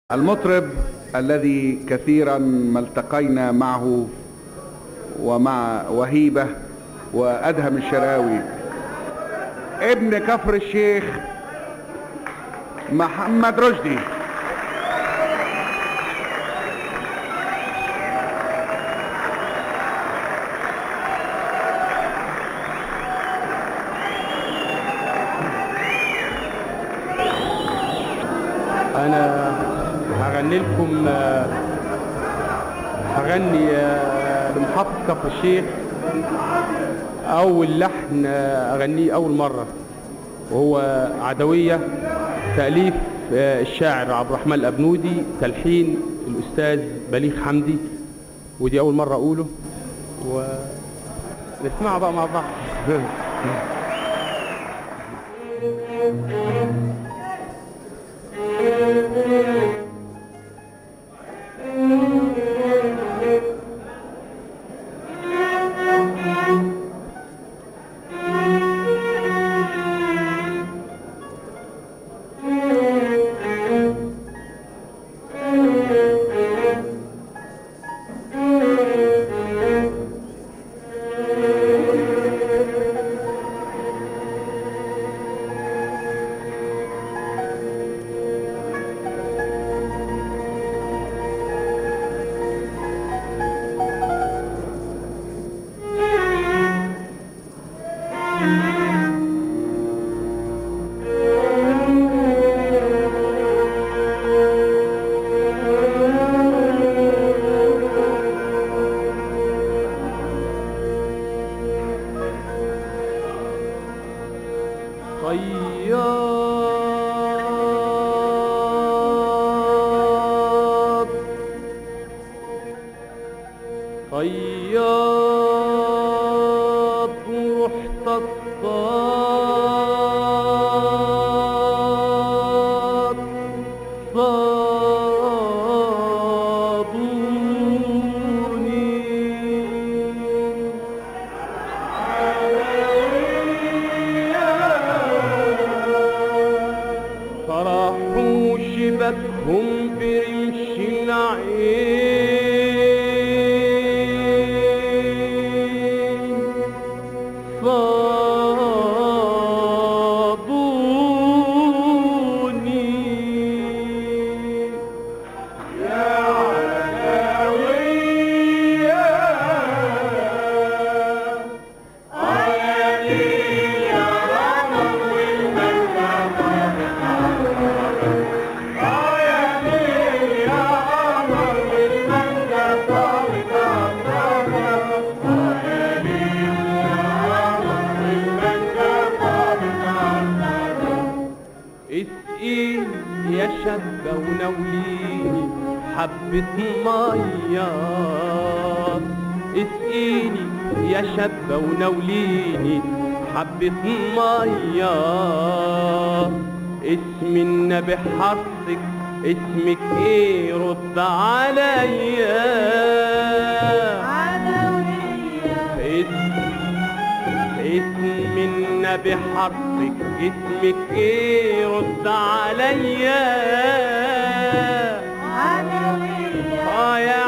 المطرب الذي كثيرا ما التقينا معه ومع وهيبة وأدهم الشراوي ابن كفر الشيخ محمد رشدي انا هغني لكم آه، هغني آه، لمحطة كفر الشيخ اول لحن آه، اغنيه اول مرة وهو عدوية تأليف آه، الشاعر عبد الرحمن الأبنودي تلحين الأستاذ بليغ حمدي ودي أول مرة أقوله ونسمعها بقى مع بعض صياد صياد رحت الصاد صادوني فرحوا شبكهم برمش العين صادوني اسقيني يا شابة ونوليني حبة مية اسقيني يا شابة ونوليني حبة مية اسم النبي حرصك اسمك ايه رد عليا اسم اسم النبي حرصك اسمك ايه رد عليا اه يا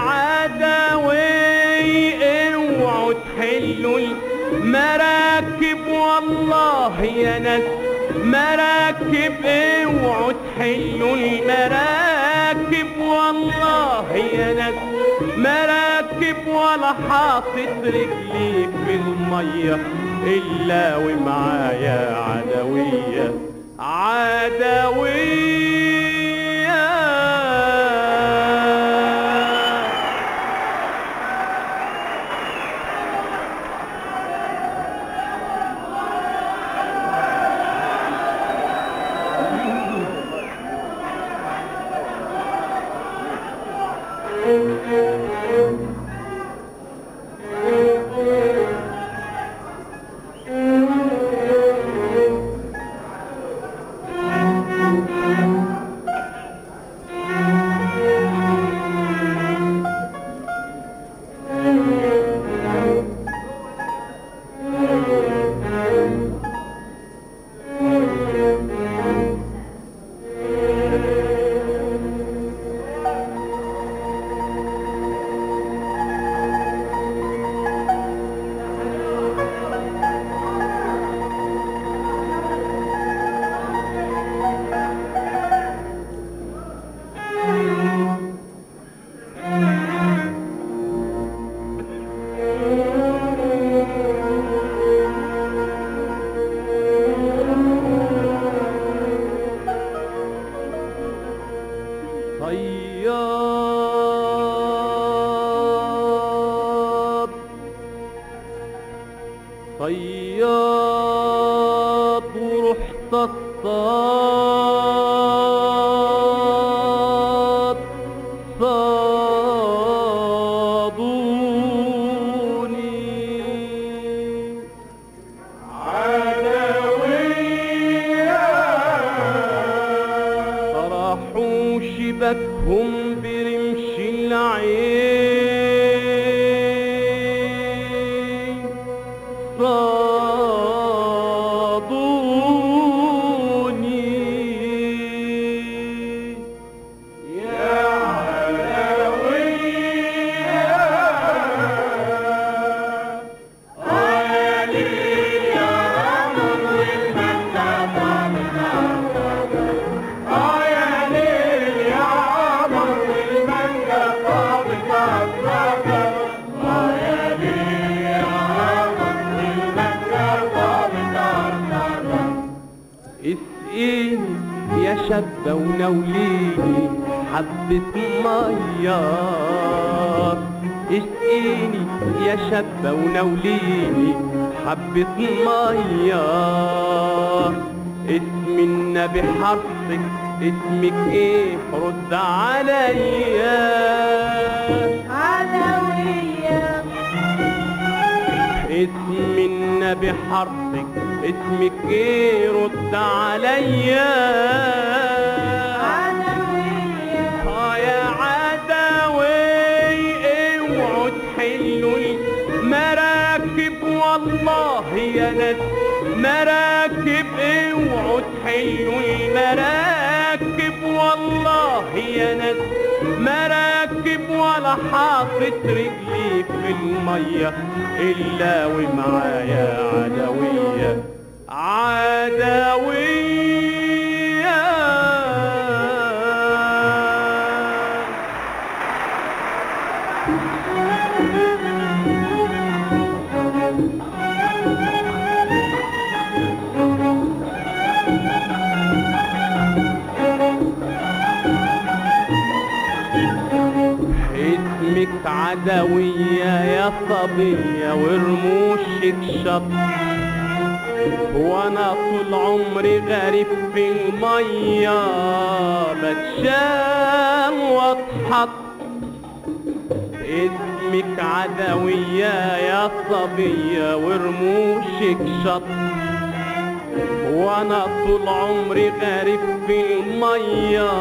عدوي اوعوا تحلوا المراكب والله يا ناس مراكب اوعوا تحلوا المراكب والله يا ناس مراكب ولا حاطط رجليك في الميه الا ومعايا عدويه عدويه صياد صياد ورحت اصطاد صادوني طرحوا شبكهم برمش العين صادوني يا اسقيني يا شابة ونوليني حبة مية اسقيني يا شابة ونوليني حبة مية اسم النبي حرصك اسمك ايه رد عليا علوية اسم النبي حرصك اسمك ايه رد عليا علوية اه يا عدوي اوعوا تحلوا المراكب والله يا ناس مراكب اوعوا تحلوا المراكب والله يا ناس مراكب ولا حاطط رجلي في المية إلا ومعايا عدوية عدوية اسمك عدوية يا صبية ورموشك شط وانا طول عمري غريب في المية بتشام واتحط اسمك عدوية يا صبية ورموشك شط وانا طول عمري غريب في المية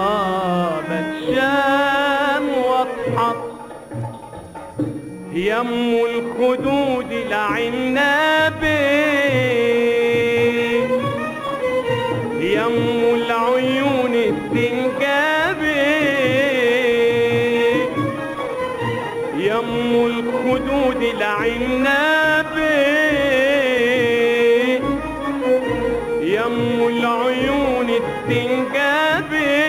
بتشام واتحط يم الخدود العنابي يم العيون السنجابي يم الخدود العنابي يم العيون السنجابي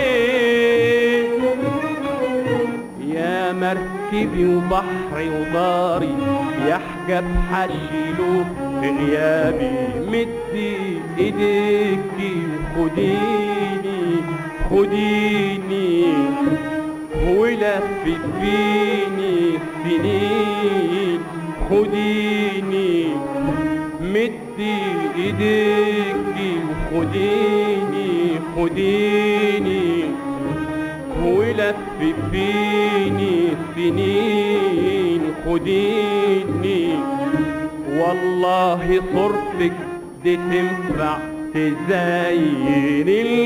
يا مركبي وبحري وداري يحجب حشيله في غيابي مدي ايديكي وخديني خديني ولفت فيني سنين خديني مدي ايديكي وخديني خديني ولف فيني سنين خديني والله صورتك دي تنفع تزين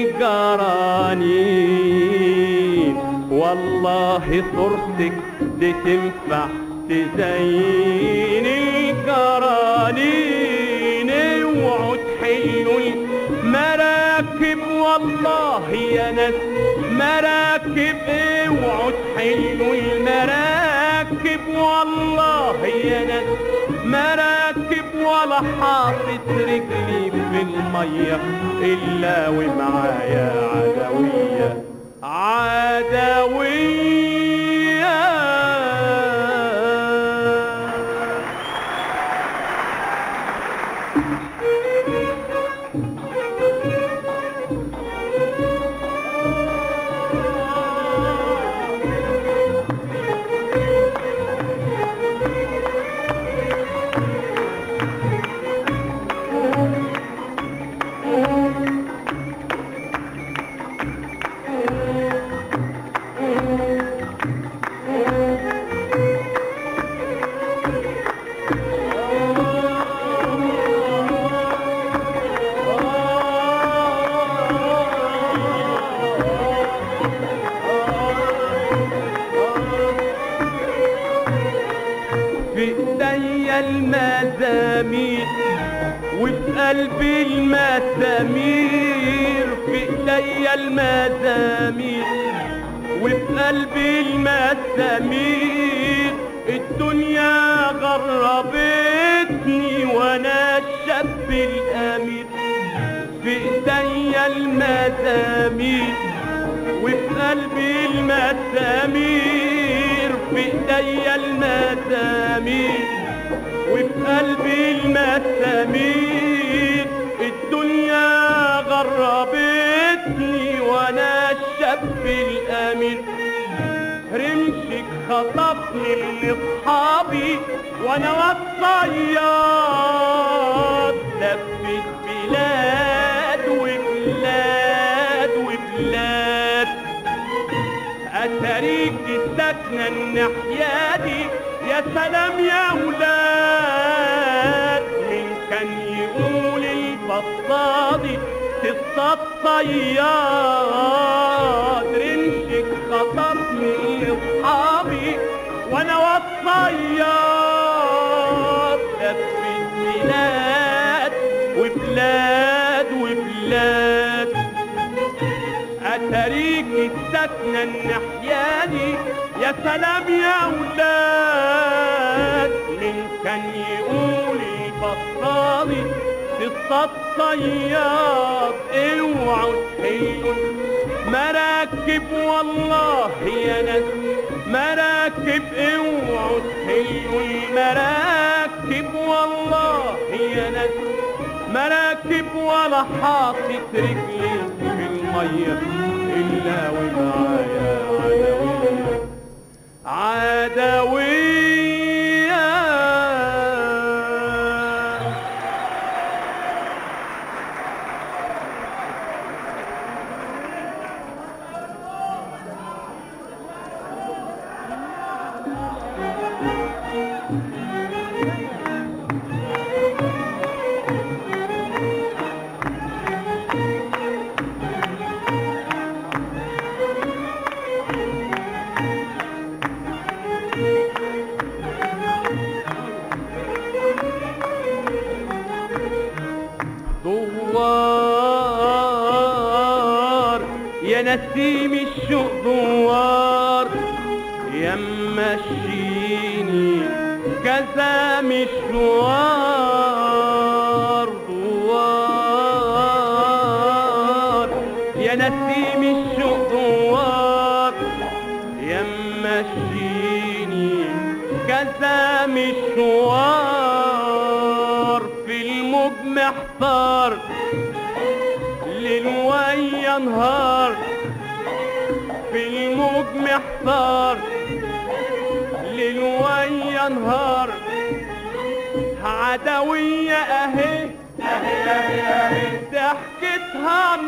الجرانين والله صورتك دي تنفع تزين الجرانين اوعوا تحلوا المراكب والله يا ناس مراكب اوعوا تحلوا المراكب والله يا ناس مراكب ولا حاطط رجلي في المية إلا ومعايا عدوية عدوية المزامير وفي قلبي المسامير في ايديا المزامير وفي قلبي المسامير الدنيا غربتني وانا الشاب الامير في ايديا المزامير وفي قلبي المسامير في ايديا المسامير وفي قلبي المسامير الدنيا غربتني وانا الشاب الامير رمشك خطفني من اصحابي وانا والصياد لفت بلاد وبلاد وبلاد اتاريك السكنة الناحية دي يا سلام يا ولاد مين كان يقول البصادي تصطاد صياد رمشك خطفني من اصحابي وانا والصياد لفت بلاد وبلاد وبلاد اتاريك السكنة الناحية دي يا سلام يا ولاد مين كان يقول البطالي تصطاد صياد اوعوا تحلوا مراكب والله يا ناس مراكب اوعوا تحلوا المراكب والله يا ناس مراكب ولا حاطط رجلي في المية إلا ومعايا عدوية عدوية دوار يا نسيم الشوق دوار يا مشيني كذا مشوار دوار يا نسيم الشوق دوار يا مشيني كذا مشوار في الموج محتار ليل ويا نهار في الموج محتار ليل ويا نهار عدوية اهي ضحكتها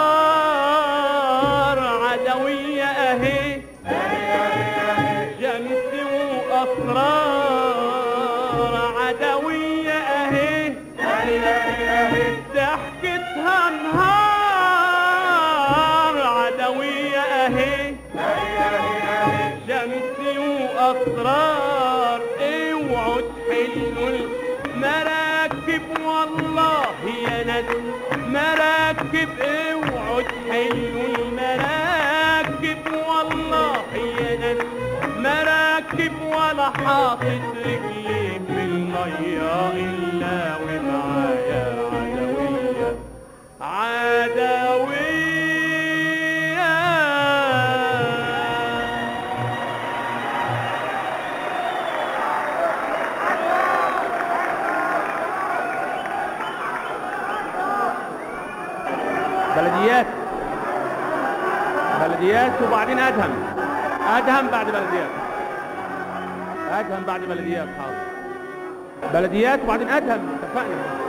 نهار عدوية اهي شمس واسرار عدوية اهي ضحكتها نهار عدوية اهي شمس واسرار اوعوا تحلوا المراكب والله يا ناس مراكب اوعوا تحلوا المراكب والله يا ناس مراكب ولا حاطط رجلي في المية إلا ومعايا عدوية عدوية بلديات بلديات وبعدين ادهم ادهم بعد بلديات ادهم بعد بلديات حاضر بلديات وبعدين ادهم اتفقنا